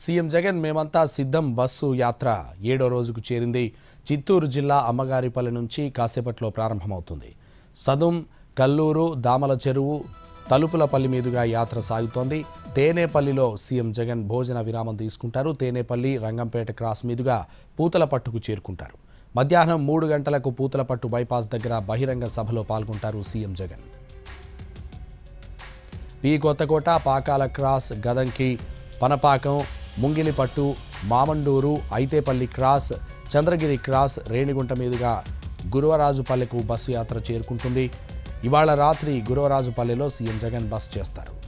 CM Jagan మేమంతా సిద్ధం bus యాత్ర ఏడో రోజుకు చేరింది చిత్తూరు జిల్లా అమ్మగారిపల్లి నుంచి కాసేపట్లో ప్రారంభమవుతుంది సదుం కల్లూరు దామల చెరువు తలుపులపల్లి మీదుగా యాత్ర సాగుతోంది తేనేపల్లిలో సీఎం జగన్ భోజన విరామం తీసుకుంటారు తేనేపల్లి రంగంపేట క్రాస్ మీదుగా పూతలపట్టుకు చేరుకుంటారు మధ్యాహ్నం మూడు గంటలకు పూతలపట్టు బైపాస్ దగ్గర బహిరంగ సభలో పాల్గొంటారు CM Jagan P Kothakota Pakala cross Gadanki Panapakam Mungilipattu Mamanduru Aithepalli cross Chandragiri cross Renigunta మీదుగా గురువరాజుపల్లెకు బస్సు యాత్ర చేరుకుంటుంది ఇవాళ రాత్రి గురువరాజుపల్లెలో సీఎం జగన్ బస్ చేస్తారు